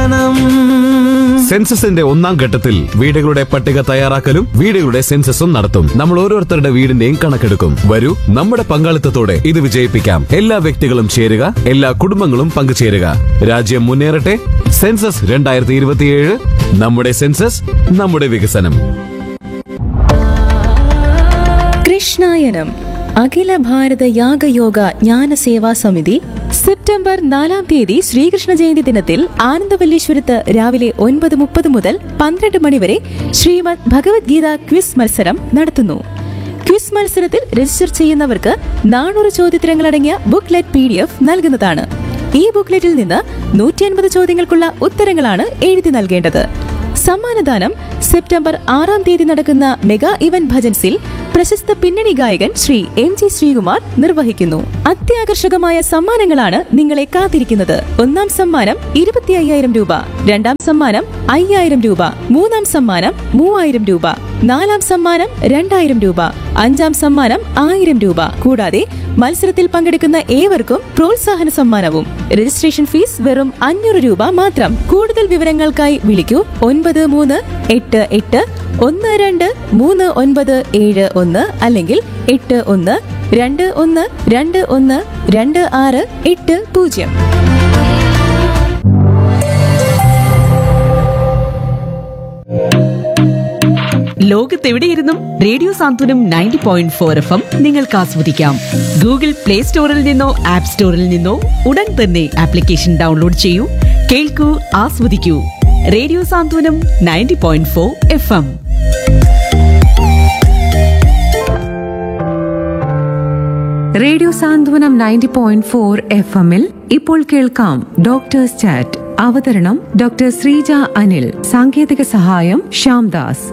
വികസനം സെൻസസിന്റെ ഒന്നാം ഘട്ടത്തിൽ വീടുകളുടെ പട്ടിക തയ്യാറാക്കലും വീടുകളുടെ സെൻസസും നടത്തും നമ്മൾ ഓരോരുത്തരുടെ വീടിന്റെയും കണക്കെടുക്കും വരൂ നമ്മുടെ പങ്കാളിത്തത്തോടെ ഇത് വിജയിപ്പിക്കാം എല്ലാ വ്യക്തികളും ചേരുക എല്ലാ കുടുംബങ്ങളും പങ്കുചേരുക രാജ്യം മുന്നേറട്ടെ സെൻസസ് രണ്ടായിരത്തി ഇരുപത്തിയേഴ് നമ്മുടെ സെൻസസ് നമ്മുടെ വികസനം കൃഷ്ണായനം അഖില ഭാരത യാഗയോഗ ജ്ഞാന സേവാ സമിതി സെപ്റ്റംബർ നാലാം തീയതി ശ്രീകൃഷ്ണ ജയന്തി ദിനത്തിൽ ആനന്ദവല്ലീശ്വരത്ത് രാവിലെ ഒൻപത് മുപ്പത് മുതൽ പന്ത്രണ്ട് മണിവരെ ശ്രീമദ് ഭഗവത്ഗീത ക്വിസ് മത്സരം നടത്തുന്നു ക്വിസ് മത്സരത്തിൽ രജിസ്റ്റർ ചെയ്യുന്നവർക്ക് നാനൂറ് ചോദ്യോത്തരങ്ങളടങ്ങിയ ബുക്ക്ലെറ്റ് പി ഡി എഫ് നൽകുന്നതാണ് ഈ ബുക്ക്ലെറ്റിൽ നിന്ന് നൂറ്റി അൻപത് ചോദ്യങ്ങൾക്കുള്ള ഉത്തരങ്ങളാണ് എഴുതി നൽകേണ്ടത് സമ്മാനദാനം സെപ്റ്റംബർ ആറാം തീയതി നടക്കുന്ന മെഗാ ഇവന്റ് ഭജൻസിൽ പ്രശസ്ത പിന്നണി ഗായകൻ ശ്രീ എം ജി ശ്രീകുമാർ നിർവഹിക്കുന്നു അത്യാകർഷകമായ സമ്മാനങ്ങളാണ് നിങ്ങളെ കാത്തിരിക്കുന്നത് ഒന്നാം സമ്മാനം ഇരുപത്തി അയ്യായിരം രൂപ രണ്ടാം സമ്മാനം അയ്യായിരം രൂപ മൂന്നാം സമ്മാനം മൂവായിരം രൂപ നാലാം സമ്മാനം രണ്ടായിരം രൂപ അഞ്ചാം സമ്മാനം ആയിരം രൂപ കൂടാതെ മത്സരത്തിൽ പങ്കെടുക്കുന്ന ഏവർക്കും പ്രോത്സാഹന സമ്മാനവും രജിസ്ട്രേഷൻ ഫീസ് വെറും അഞ്ഞൂറ് രൂപ മാത്രം കൂടുതൽ വിവരങ്ങൾക്കായി വിളിക്കൂ ഒൻപത് മൂന്ന് എട്ട് എട്ട് ഒന്ന് രണ്ട് മൂന്ന് ഒൻപത് ഏഴ് ഒന്ന് അല്ലെങ്കിൽ എട്ട് ഒന്ന് രണ്ട് ഒന്ന് രണ്ട് ഒന്ന് രണ്ട് ആറ് എട്ട് പൂജ്യം ലോകത്തെവിടെയിരുന്നും radio Santhwanam ninety point four F M നിങ്ങൾക്ക് ആസ്വദിക്കാം ഗൂഗിൾ പ്ലേ സ്റ്റോറിൽ നിന്നോ ആപ്പ് സ്റ്റോറിൽ നിന്നോ ഉടൻ തന്നെ ആപ്ലിക്കേഷൻ ഡൗൺലോഡ് ചെയ്യൂ കേൾക്കൂ ആസ്വദിക്കൂ radio Santhwanam ninety point four F M radio Santhwanam ninety point four F എമ്മിൽ ഇപ്പോൾ കേൾക്കാം ഡോക്ടേഴ്സ് ചാറ്റ് അവതരണം ഡോക്ടർ ശ്രീജ അനിൽ സാങ്കേതിക സഹായം ശ്യാംദാസ്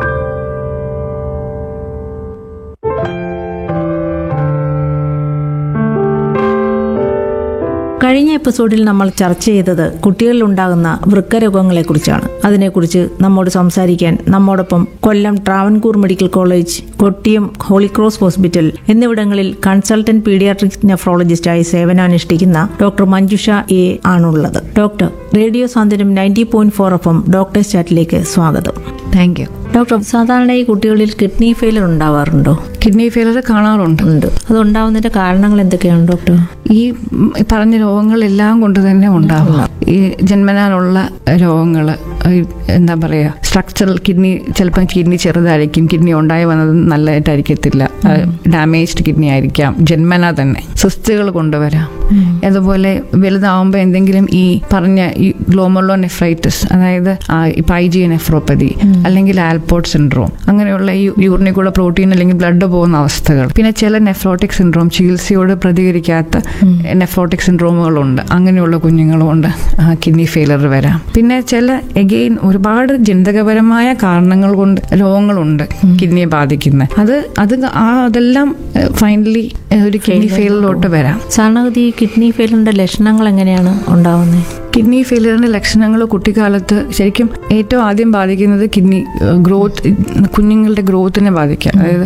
കഴിഞ്ഞ എപ്പിസോഡിൽ നമ്മൾ ചർച്ച ചെയ്തത് കുട്ടികളിൽ ഉണ്ടാകുന്ന വൃക്കരോഗങ്ങളെക്കുറിച്ചാണ് അതിനെക്കുറിച്ച് നമ്മോട് സംസാരിക്കാൻ നമ്മോടൊപ്പം Kollam Travancore medical college Kottiyam holy cross hospital എന്നിവിടങ്ങളിൽ കൺസൾട്ടന്റ് പീഡിയാട്രിക് നെഫ്രോളജിസ്റ്റായി സേവനാനുഷ്ഠിക്കുന്ന ഡോക്ടർ മഞ്ജുഷ എ ആണുള്ളത് doctor radio Santhwanam ninety point four F M doctors ചാറ്റിലേക്ക് സ്വാഗതം താങ്ക് യു ഡോക്ടർ സാധാരണ ഈ കുട്ടികളിൽ കിഡ്നി ഫെയിലർ ഉണ്ടാവാറുണ്ടോ കിഡ്നി ഫെയിലർ കാണാറുണ്ട് ഉണ്ട് അത് ഉണ്ടാവുന്നതിന്റെ കാരണങ്ങൾ എന്തൊക്കെയാണ് ഡോക്ടർ ഈ ഉം, പറഞ്ഞ രോഗങ്ങളെല്ലാം കൊണ്ട് തന്നെ ഉണ്ടാവുക ഈ ജന്മനാലുള്ള രോഗങ്ങൾ എന്താ പറയുക സ്ട്രക്ചറൽ കിഡ്നി ചിലപ്പം കിഡ്നി ചെറുതായിരിക്കും കിഡ്നി ഉണ്ടായി വന്നത് നല്ലതായിട്ടായിരിക്കത്തില്ല ഡാമേജ്ഡ് കിഡ്നി ആയിരിക്കാം ജന്മന തന്നെ സിസ്റ്റുകൾ കൊണ്ടുവരാം അതുപോലെ വലുതാവുമ്പോൾ എന്തെങ്കിലും ഈ പറഞ്ഞ ഈ ഗ്ലോമർലോ നെഫ്രൈറ്റിസ് അതായത് ആ, ഇപ്പം ഐ ജി നെഫ്രോപ്പതി അല്ലെങ്കിൽ ആൽപോർട്ട് സിൻഡ്രോം അങ്ങനെയുള്ള ഈ യൂറിനിൽ കൂടെ പ്രോട്ടീൻ അല്ലെങ്കിൽ ബ്ലഡ് പോകുന്ന അവസ്ഥകൾ പിന്നെ ചില നെഫ്രോട്ടിക് സിൻഡ്രോം ചികിത്സയോട് പ്രതികരിക്കാത്ത നെഫ്രോട്ടിക് സിൻഡ്രോമുകളുണ്ട് അങ്ങനെയുള്ള കുഞ്ഞുങ്ങളുമുണ്ട് കിഡ്നി ഫെയിലർ വരാം പിന്നെ ചില എഗെയിൻ ഒരുപാട് ജനിതകപരമായ കാരണങ്ങൾ കൊണ്ട് രോഗങ്ങളുണ്ട് കിഡ്നിയെ ബാധിക്കുന്നത് അത് അത് ആ അതെല്ലാം ഫൈനലി ഒരു കിഡ്നി ഫെയിലറിലോട്ട് വരാം സാധാരണഗതി ഈ കിഡ്നി ഫെയിലറിന്റെ ലക്ഷണങ്ങൾ എങ്ങനെയാണ് ഉണ്ടാവുന്നത് കിഡ്നി ഫെയിലിയറിന്റെ ലക്ഷണങ്ങൾ കുട്ടിക്കാലത്ത് ശരിക്കും ഏറ്റവും ആദ്യം ബാധിക്കുന്നത് കിഡ്നി ഗ്രോത്ത് കുഞ്ഞുങ്ങളുടെ ഗ്രോത്തിനെ ബാധിക്കുക അതായത്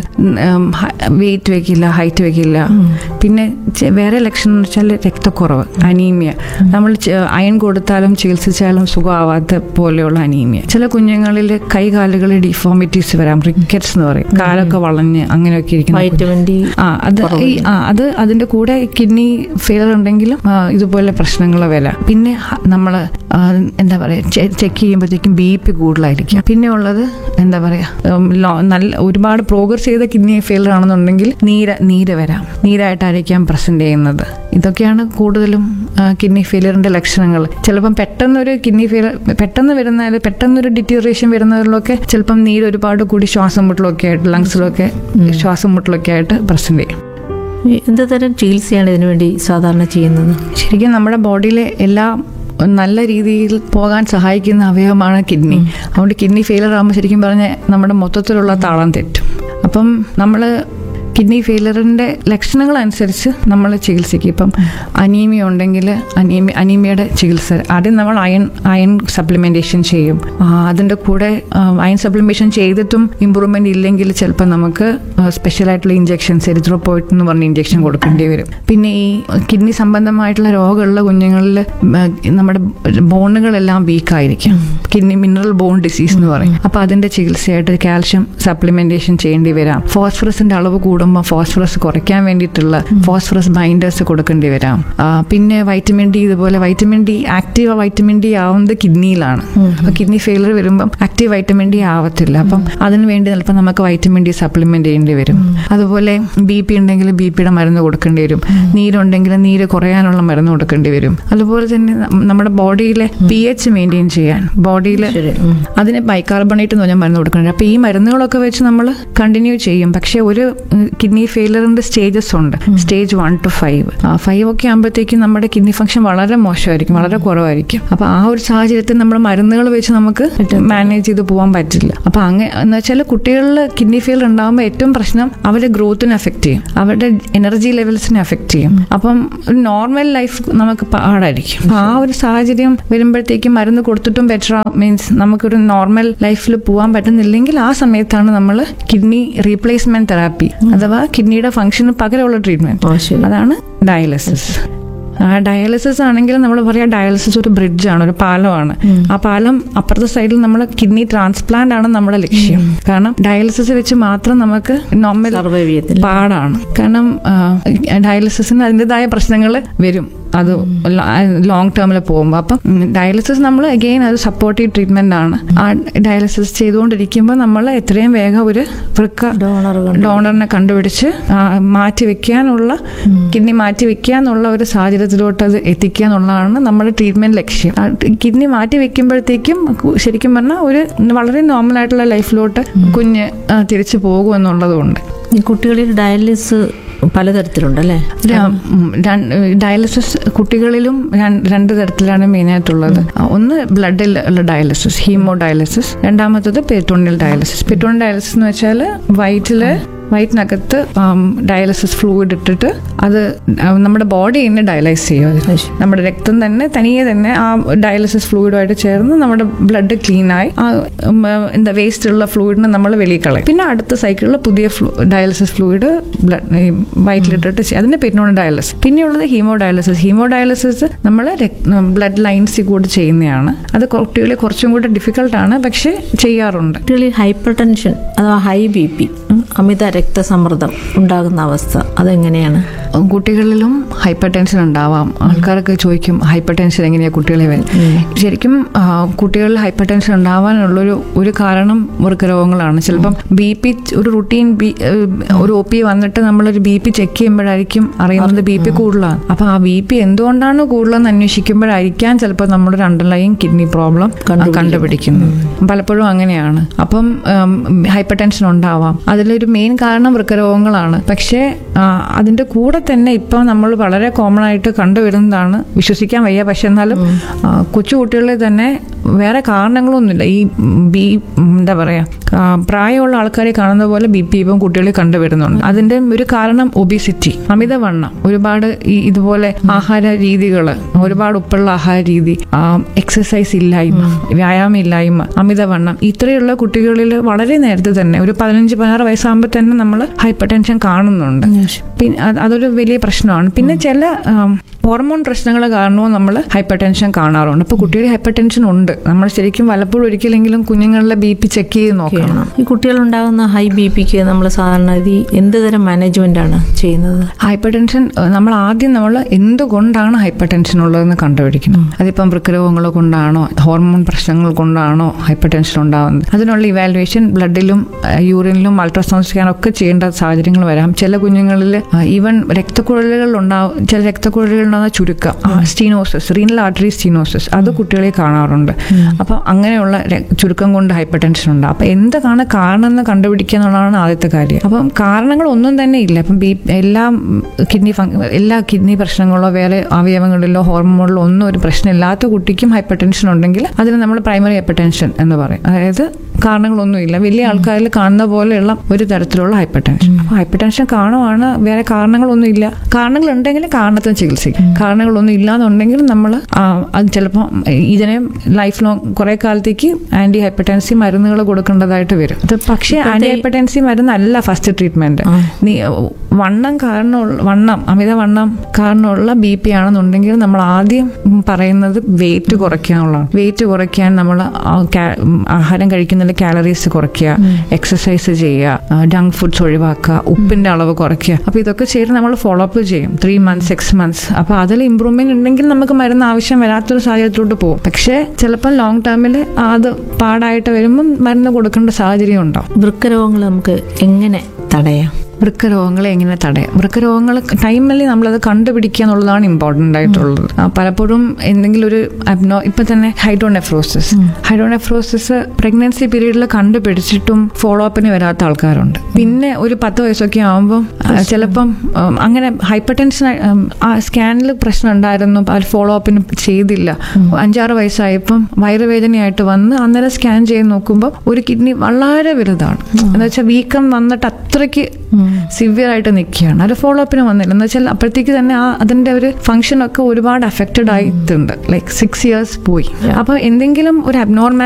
വെയിറ്റ് വെക്കില്ല ഹൈറ്റ് വെക്കില്ല പിന്നെ ചെ- വേറെ ലക്ഷണം എന്ന് വെച്ചാൽ രക്തക്കുറവ് അനീമിയ നമ്മൾ അയൺ കൊടുത്താലും ചികിത്സിച്ചാലും സുഖമാവാത്ത പോലെയുള്ള അനീമിയ ചില കുഞ്ഞുങ്ങളിൽ കൈകാലുകളിൽ ഡിഫോമിറ്റീസ് വരാം റിക്കറ്റ്സ് എന്ന് പറയും കാലൊക്കെ വളഞ്ഞ് അങ്ങനെയൊക്കെ ഇരിക്കുന്ന വൈറ്റമിൻ ഡി ആ അത് ഈ ആ അത് അതിന്റെ കൂടെ കിഡ്നി ഫെയിലർ ഉണ്ടെങ്കിലും ആ, ഇതുപോലെ പ്രശ്നങ്ങൾ വരാം പിന്നെ നമ്മൾ എന്താ പറയുക ചെക്ക് ചെയ്യുമ്പോഴത്തേക്കും ബി പി കൂടുതലായിരിക്കും പിന്നെ ഉള്ളത് എന്താ പറയുക ഉം, ലോ- നല്ല ഒരുപാട് പ്രോഗ്രസ് ചെയ്ത കിഡ്നി ഫെയിലർ ആണെന്നുണ്ടെങ്കിൽ നീര നീര് വരാം നീരായിട്ടായിരിക്കാം പ്രസന്റ് ചെയ്യുന്നത് ഇതൊക്കെയാണ് കൂടുതലും കിഡ്നി ഫെയിലിയറിന്റെ ലക്ഷണങ്ങൾ ചിലപ്പം പെട്ടെന്നൊരു കിഡ്നി ഫെയിലർ പെട്ടെന്ന് വരുന്ന പെട്ടെന്നൊരു ഡിറ്റീറിയേഷൻ വരുന്നതിലൊക്കെ ചിലപ്പം നീര് ഒരുപാട് കൂടി ശ്വാസം മുട്ടലൊക്കെ ആയിട്ട് ലങ്സിലൊക്കെ ശ്വാസം മുട്ടലൊക്കെ ആയിട്ട് പ്രസന്റ് ചെയ്യും ഈ എന്ത് തരം ചികിത്സയാണ് ഇതിനു വേണ്ടി സാധാരണ ചെയ്യുന്നത് ശരിക്കും നമ്മുടെ ബോഡിയിലെ എല്ലാം നല്ല രീതിയിൽ പോകാൻ സഹായിക്കുന്ന അവയവമാണ് കിഡ്നി അതുകൊണ്ട് കിഡ്നി ഫെയിലർ ആകുമ്പോൾ ശരിക്കും പറഞ്ഞാൽ നമ്മുടെ മൊത്തത്തിലുള്ള താളം തെറ്റും അപ്പം നമ്മൾ കിഡ്നി ഫെയിലറിന്റെ ലക്ഷണങ്ങൾ അനുസരിച്ച് നമ്മൾ ചികിത്സിക്കും ഇപ്പം അനീമിയ ഉണ്ടെങ്കിൽ അനീമിയ അനീമിയയുടെ ചികിത്സ ആദ്യം നമ്മൾ അയൺ അയൺ സപ്ലിമെന്റേഷൻ ചെയ്യും ആ, അതിന്റെ കൂടെ അയൺ സപ്ലിമെന്റേഷൻ ചെയ്തിട്ടും ഇമ്പ്രൂവ്മെന്റ് ഇല്ലെങ്കിൽ ചിലപ്പോൾ നമുക്ക് സ്പെഷ്യൽ ആയിട്ടുള്ള ഇഞ്ചെക്ഷൻസ് എരിത്രോപോയിറ്റ് എന്ന് പറഞ്ഞ ഇഞ്ചെക്ഷൻ കൊടുക്കേണ്ടി വരും പിന്നെ ഈ കിഡ്നി സംബന്ധമായിട്ടുള്ള രോഗമുള്ള കുഞ്ഞുങ്ങളിൽ നമ്മുടെ ബോണുകളെല്ലാം വീക്കായിരിക്കും കിഡ്നി മിനറൽ ബോൺ ഡിസീസ് എന്ന് പറയും അപ്പോൾ അതിന്റെ ചികിത്സയായിട്ട് കാൽഷ്യം സപ്ലിമെന്റേഷൻ ചെയ്യേണ്ടി വരാം ഫോസ്ഫറസിന്റെ അളവ് കൂടുമ്പോൾ ഫോസ്ഫറസ് കുറയ്ക്കാൻ വേണ്ടിയിട്ടുള്ള ഫോസ്ഫറസ് ബൈൻഡേഴ്സ് കൊടുക്കേണ്ടി വരാം ആ, പിന്നെ വൈറ്റമിൻ ഡി ഇതുപോലെ vitamin D active vitamin D ആവുന്നത് കിഡ്നിയിലാണ് അപ്പോൾ കിഡ്നി ഫെയിലർ വരുമ്പം ആക്റ്റീവ് വൈറ്റമിൻ ഡി ആവത്തില്ല അപ്പം അതിന് വേണ്ടി ചിലപ്പോൾ നമുക്ക് വൈറ്റമിൻ ഡി സപ്ലിമെന്റ് ചെയ്യേണ്ടി വരും അതുപോലെ ബി പി ഉണ്ടെങ്കിൽ ബി പിയുടെ മരുന്ന് കൊടുക്കേണ്ടി വരും നീരുണ്ടെങ്കിൽ നീര് കുറയാനുള്ള മരുന്ന് കൊടുക്കേണ്ടി വരും അതുപോലെ തന്നെ നം- നമ്മുടെ ബോഡിയിലെ പി എച്ച് മെയിൻറ്റെയിൻ ചെയ്യാൻ ബോഡിയിൽ അതിന് ബൈകാർബണേറ്റ് എന്ന് പറഞ്ഞാൽ മരുന്ന് കൊടുക്കുന്നുണ്ട് അപ്പോൾ ഈ മരുന്നുകളൊക്കെ വെച്ച് നമ്മൾ കണ്ടിന്യൂ ചെയ്യും പക്ഷേ ഒരു കിഡ്നി ഫെയിലറിന്റെ സ്റ്റേജസ് ഉണ്ട് stage one two five five ഒക്കെ ആകുമ്പോഴത്തേക്കും നമ്മുടെ കിഡ്നി ഫംഗ്ഷൻ വളരെ മോശമായിരിക്കും വളരെ കുറവായിരിക്കും അപ്പോൾ ആ ഒരു സാഹചര്യത്തിൽ നമ്മൾ മരുന്നുകൾ വെച്ച് നമുക്ക് മാനേജ് ചെയ്ത് പോകാൻ പറ്റില്ല അപ്പോൾ അങ്ങനെ എന്ന് വെച്ചാൽ കുട്ടികളിൽ കിഡ്നി ഫെയിലർ ഉണ്ടാകുമ്പോൾ ഏറ്റവും പ്രശ്നം അവരുടെ ഗ്രോത്തിനെ അഫക്റ്റ് ചെയ്യും അവരുടെ എനർജി ലെവൽസിനെ അഫക്റ്റ് ചെയ്യും അപ്പം ഒരു നോർമൽ ലൈഫ് നമുക്ക് പാടായിരിക്കും അപ്പൊ ആ ഒരു സാഹചര്യം വരുമ്പോഴത്തേക്കും മരുന്ന് കൊടുത്തിട്ടും ബെറ്റർ മീൻസ് നമുക്കൊരു നോർമൽ ലൈഫിൽ പോകാൻ പറ്റുന്നില്ലെങ്കിൽ ആ സമയത്താണ് നമ്മൾ കിഡ്നി റീപ്ലേസ്മെന്റ് തെറാപ്പി അഥവാ കിഡ്നിയുടെ ഫംഗ്ഷന് പകരമുള്ള ഓ, ട്രീറ്റ്മെന്റ് ശരി. അതാണ് ഡയാലിസിസ് ആ ഡയാലിസിസ് ആണെങ്കിൽ നമ്മൾ പറയാം ഡയാലിസിസ് ഒരു ബ്രിഡ്ജാണ് ഒരു പാലമാണ് ആ പാലം അപ്പുറത്തെ സൈഡിൽ നമ്മൾ കിഡ്നി ട്രാൻസ്പ്ലാന്റ് ആണ് നമ്മുടെ ലക്ഷ്യം കാരണം ഡയാലിസിസ് വെച്ച് മാത്രം നമുക്ക് നോർമൽ സർവൈവ് ചെയ്യത്തില്ല പാടാണ് കാരണം ഡയാലിസിസിന് അതിൻ്റെതായ പ്രശ്നങ്ങൾ വരും അത് ലോങ് ടേമിൽ പോകുമ്പോൾ അപ്പം ഡയാലിസിസ് നമ്മൾ അഗെയിൻ അത് സപ്പോർട്ടീവ് ട്രീറ്റ്മെന്റ് ആണ് ആ ഡയാലിസിസ് ചെയ്തുകൊണ്ടിരിക്കുമ്പോൾ നമ്മൾ എത്രയും വേഗം ഒരു വൃക്ക ഡോണർ ഡോണറിനെ കണ്ടുപിടിച്ച് ആ, മാറ്റി വെക്കാനുള്ള കിഡ്നി മാറ്റി വെക്കാന്നുള്ള ഒരു സാഹചര്യത്തിലോട്ട് അത് എത്തിക്കുക എന്നുള്ളതാണ് നമ്മുടെ ട്രീറ്റ്മെന്റ് ലക്ഷ്യം ആ, കിഡ്നി മാറ്റി വെക്കുമ്പോഴത്തേക്കും കു- ശരിക്കും പറഞ്ഞാൽ ഒരു വളരെ നോർമൽ ആയിട്ടുള്ള ലൈഫിലോട്ട് കുഞ്ഞ് ആ, തിരിച്ചു പോകും എന്നുള്ളതുകൊണ്ട് ഈ കുട്ടികളിൽ ഡയാലിസിസ് പലതരത്തിലുണ്ടല്ലേ ഡയാലിസിസ് കുട്ടികളിലും രണ്ട് രണ്ട് തരത്തിലാണ് മെയിനായിട്ടുള്ളത് ആ, ഒന്ന് ബ്ലഡിൽ ഉള്ള ഡയാലിസിസ് ഹീമോ ഡയാലിസിസ് രണ്ടാമത്തത് പെറ്റോണിയൽ ഡയാലിസിസ് പെറ്റോണിയൽ ഡയാലിസിസ് എന്ന് വെച്ചാൽ വയറ്റില് വയറ്റിനകത്ത് ഡയാലിസിസ് ഫ്ലൂയിഡ് ഇട്ടിട്ട് അത് ആ, നമ്മുടെ ബോഡി തന്നെ ഡയലൈസ് ചെയ്യും അത്. നമ്മുടെ രക്തം തന്നെ തനിയെ തന്നെ ആ ഡയാലിസിസ് ഫ്ലൂയിഡുമായിട്ട് ചേർന്ന് നമ്മുടെ ബ്ലഡ് ക്ലീനായി ആ ഉം, ആ, എന്താ വേസ്റ്റ് ഉള്ള ഫ്ലൂയിഡിനെ നമ്മൾ വെളിയിൽ കളയും പിന്നെ അടുത്ത സൈക്കിളിൽ പുതിയ ഡയാലിസിസ് ഫ്ലൂയിഡ് ബ്ലഡ് വയറ്റിലിട്ടിട്ട് ചെയ്യും അതിന്റെ പെരിനോൺ ഡയാലിസിസ് പിന്നെയുള്ളത് ഹീമോ ഡയാലിസിസ് ഹീമോ ഡയാലിസിസ് നമ്മൾ ബ്ലഡ് ലൈൻസിൽ കൂടി ചെയ്യുന്നതാണ് അത് കുട്ടികളെ കുറച്ചും കൂടെ ഡിഫിക്കൽട്ടാണ് പക്ഷേ ചെയ്യാറുണ്ട് കുട്ടികളിൽ ഹൈപ്പർ ടെൻഷൻ അഥവാ ഹൈ ബി പി അമിത രക്തസമ്മർദ്ദം ഉണ്ടാകുന്ന അവസ്ഥ അതെങ്ങനെയാണ് കുട്ടികളിലും ഹൈപ്പർ ടെൻഷൻ ഉണ്ടാവാം ആൾക്കാരൊക്കെ ചോദിക്കും ഹൈപ്പർ ടെൻഷൻ എങ്ങനെയാണ് കുട്ടികളെ വരും ശരിക്കും ആ, കുട്ടികളിൽ ഹൈപ്പർ ടെൻഷൻ ഉണ്ടാവാനുള്ളൊരു ഒരു കാരണം വൃക്കരോഗങ്ങളാണ് ചിലപ്പം ബി പി ഒരു റുട്ടീൻ ബി ഒരു ഒ പി വന്നിട്ട് നമ്മളൊരു ബി പി ചെക്ക് ചെയ്യുമ്പോഴായിരിക്കും അറിയുന്നത് ബി പി കൂടുതലാണ് അപ്പൊ ആ ബി പി എന്തുകൊണ്ടാണ് കൂടുതലെന്ന് അന്വേഷിക്കുമ്പോഴായിരിക്കാം ചിലപ്പോൾ നമ്മുടെ അണ്ടർലൈൻ കിഡ്നി പ്രോബ്ലം കണ്ടുപിടിക്കുന്നത് പലപ്പോഴും അങ്ങനെയാണ് അപ്പം ഹൈപ്പർ ടെൻഷൻ ഉണ്ടാവാം അതിലൊരു മെയിൻ കാരണം വൃക്കരോഗങ്ങളാണ് പക്ഷേ ആ, അതിന്റെ കൂടെ തന്നെ ഇപ്പം നമ്മൾ വളരെ കോമൺ ആയിട്ട് കണ്ടുവരുന്നതാണ് വിശ്വസിക്കാൻ വയ്യ പക്ഷെ എന്നാലും ആ, കൊച്ചു കുട്ടികളിൽ തന്നെ വേറെ കാരണങ്ങളൊന്നുമില്ല ഈ ബി എന്താ പറയാ ആ, പ്രായമുള്ള ആൾക്കാരെ കാണുന്ന പോലെ ബി പി ഇപ്പം കുട്ടികളിൽ കണ്ടുവരുന്നുണ്ട് അതിന്റെ ഒരു കാരണം ഒബിസിറ്റി അമിതവണ്ണം ഒരുപാട് ഈ ഇതുപോലെ ആഹാര രീതികൾ ഒരുപാട് ഉപ്പുള്ള ആഹാര രീതി എക്സസൈസ് ഇല്ലായ്മ വ്യായാമം ഇല്ലായ്മ അമിതവണ്ണം ഇത്രയുള്ള കുട്ടികളിൽ വളരെ നേരത്തെ തന്നെ ഒരു പതിനഞ്ച് പതിനാറ് വയസ്സാകുമ്പോൾ തന്നെ നമ്മൾ ഹൈപ്പർ ടെൻഷൻ കാണുന്നുണ്ട് പിന്നെ അത് അതൊരു വലിയ പ്രശ്നമാണ് പിന്നെ ചില ആം, ഹോർമോൺ പ്രശ്നങ്ങൾ കാരണവും നമ്മൾ ഹൈപ്പർ ടെൻഷൻ കാണാറുണ്ട് അപ്പോൾ കുട്ടിയുടെ ഹൈപ്പർ ടെൻഷൻ ഉണ്ട് നമ്മൾ ശരിക്കും വല്ലപ്പോഴും ഒരിക്കലെങ്കിലും കുഞ്ഞുങ്ങളുടെ ബി പി ചെക്ക് ചെയ്ത് നോക്കണം ഈ കുട്ടികളുണ്ടാകുന്ന ഹൈ ബി പിക്ക് നമ്മൾ സാധാരണ ഇത് എന്ത് തരം മാനേജ്മെന്റ് ആണ് ചെയ്യുന്നത് ഹൈപ്പർ ടെൻഷൻ ഏഹ്, നമ്മൾ ആദ്യം നമ്മൾ എന്തുകൊണ്ടാണ് ഹൈപ്പർ ടെൻഷൻ ഉള്ളതെന്ന് കണ്ടുപിടിക്കണം അതിപ്പം വൃക്കരോഗങ്ങൾ കൊണ്ടാണോ ഹോർമോൺ പ്രശ്നങ്ങൾ കൊണ്ടാണോ ഹൈപ്പർ ടെൻഷൻ ഉണ്ടാകുന്നത് അതിനുള്ള ഇവാലുവേഷൻ ബ്ലഡിലും യൂറിനിലും അൾട്രാസൗണ്ട് സ്കാൻ ഒക്കെ ചെയ്യേണ്ട സാഹചര്യങ്ങൾ വരാം ചില കുഞ്ഞുങ്ങളിൽ ഈവൻ രക്തക്കുഴലുകൾ ഉണ്ടാവും ചില രക്തക്കുഴലുകൾ ഉണ്ടാകുന്ന ചുരുക്കം സ്റ്റീനോസിസ് റീനൽ ആർട്ടറി സ്റ്റീനോസിസ് അത് കുട്ടികളിൽ കാണാറുണ്ട് അപ്പം അങ്ങനെയുള്ള ര- ചുരുക്കം കൊണ്ട് ഹൈപ്പർ ടെൻഷൻ ഉണ്ടാകും അപ്പം എന്താണ് കാരണം എന്ന് കണ്ടുപിടിക്കുക എന്നുള്ളതാണ് ആദ്യത്തെ കാര്യം അപ്പം കാരണങ്ങൾ ഒന്നും തന്നെ ഇല്ല അപ്പം ബി എല്ലാ കിഡ്നി എല്ലാ കിഡ്നി പ്രശ്നങ്ങളോ വേറെ അവയവങ്ങളിലോ ഹോർമോണിലോ ഒന്നും ഒരു പ്രശ്നമില്ലാത്ത കുട്ടിക്കും ഹൈപ്പർ ടെൻഷൻ ഉണ്ടെങ്കിൽ അതിന് നമ്മൾ പ്രൈമറി ഹൈപ്പർ ടെൻഷൻ എന്ന് പറയും അതായത് കാരണങ്ങളൊന്നുമില്ല വലിയ ആൾക്കാരിൽ കാണുന്ന പോലെയുള്ള ഒരു തരത്തിലുള്ള ഹൈപ്പർ ടെൻഷൻ അപ്പോൾ ഹൈപ്പർ ടെൻഷൻ കാണുവാണ് വേറെ കാരണങ്ങളൊന്നും ഇല്ല കാരണങ്ങൾ ഉണ്ടെങ്കിൽ കാരണത്തിന് ചികിത്സിക്കും കാരണങ്ങളൊന്നും ഇല്ലാന്നുണ്ടെങ്കിൽ നമ്മൾ അത് ചിലപ്പോൾ ഇതിനെ ലൈഫ് ലോങ് കുറെ കാലത്തേക്ക് ആന്റി ഹൈപ്പർടെൻസി മരുന്നുകൾ കൊടുക്കേണ്ടതായിട്ട് വരും അത് പക്ഷേ ആന്റി ഹൈപ്പർടെൻസി മരുന്നല്ല ഫസ്റ്റ് ട്രീറ്റ്മെന്റ് നീ വണ്ണം കാരണമുള്ള വണ്ണം അമിത വണ്ണം കാരണമുള്ള ബി പി ആണെന്നുണ്ടെങ്കിൽ നമ്മൾ ആദ്യം പറയുന്നത് വെയിറ്റ് കുറയ്ക്കാനുള്ളതാണ് വെയിറ്റ് കുറയ്ക്കാൻ നമ്മൾ ആഹാരം കഴിക്കുന്നതിൽ കാലറീസ് കുറയ്ക്കുക എക്സസൈസ് ചെയ്യുക ജങ്ക് ഫുഡ്സ് ഒഴിവാക്കുക ഉപ്പിന്റെ അളവ് കുറയ്ക്കുക അപ്പോൾ ഇതൊക്കെ ചെയ്ത് നമ്മൾ ഫോളോ അപ്പ് ചെയ്യും ത്രീ മന്ത്സ് സിക്സ് മന്ത്സ് അപ്പോൾ അതിൽ ഇമ്പ്രൂവ്മെന്റ് ഉണ്ടെങ്കിൽ നമുക്ക് മരുന്ന് ആവശ്യം വരാത്തൊരു സാഹചര്യത്തിലോട്ട് പോകും പക്ഷേ ചിലപ്പോൾ ലോങ് ടേമിൽ അത് പാടായിട്ട് വരുമ്പം മരുന്ന് കൊടുക്കേണ്ട സാഹചര്യം ഉണ്ടാവും വൃക്കരോഗങ്ങൾ നമുക്ക് എങ്ങനെ തടയാം വൃക്കരോഗങ്ങളെ എങ്ങനെ തടയാം വൃക്കരോഗങ്ങൾ ടൈമിൽ നമ്മളത് കണ്ടുപിടിക്കുക എന്നുള്ളതാണ് ഇമ്പോർട്ടൻ്റ് ആയിട്ടുള്ളത് ആ, പലപ്പോഴും എന്തെങ്കിലും ഒരു അബ്നോ ഇപ്പൊ തന്നെ ഹൈഡ്രോനെഫ്രോസിസ് ഹൈഡ്രോനെഫ്രോസിസ് പ്രഗ്നൻസി പീരീഡിൽ കണ്ടുപിടിച്ചിട്ടും ഫോളോ അപ്പിന് വരാത്ത ആൾക്കാരുണ്ട് പിന്നെ ഒരു പത്ത് വയസ്സൊക്കെ ആകുമ്പം ആ, ചിലപ്പം ഉം, അങ്ങനെ ഹൈപ്പർ ടെൻഷൻ ആ സ്കാനിൽ പ്രശ്നം ഉണ്ടായിരുന്നു അത് ഫോളോ അപ്പിന് ചെയ്തില്ല അഞ്ചാറ് വയസ്സായപ്പം വയറുവേദനയായിട്ട് വന്ന് അന്നേരം സ്കാൻ ചെയ്ത് നോക്കുമ്പോൾ ഒരു കിഡ്നി വളരെ വലുതാണ് എന്ന് വെച്ചാൽ വീക്കം വന്നിട്ട് അത്രയ്ക്ക് സിവിയർ ആയിട്ട് നിൽക്കുകയാണ് അത് ഫോളോ അപ്പിന് വന്നില്ല എന്ന് വെച്ചാൽ അപ്പോഴത്തേക്ക് തന്നെ ആ അതിന്റെ ഒരു ഫംഗ്ഷൻ ഒക്കെ ഒരുപാട് അഫക്റ്റഡ് ആയിട്ടുണ്ട് ലൈക്ക് സിക്സ് ഇയേഴ്സ് പോയി അപ്പോൾ എന്തെങ്കിലും ഒരു അബ്നോർമാൽ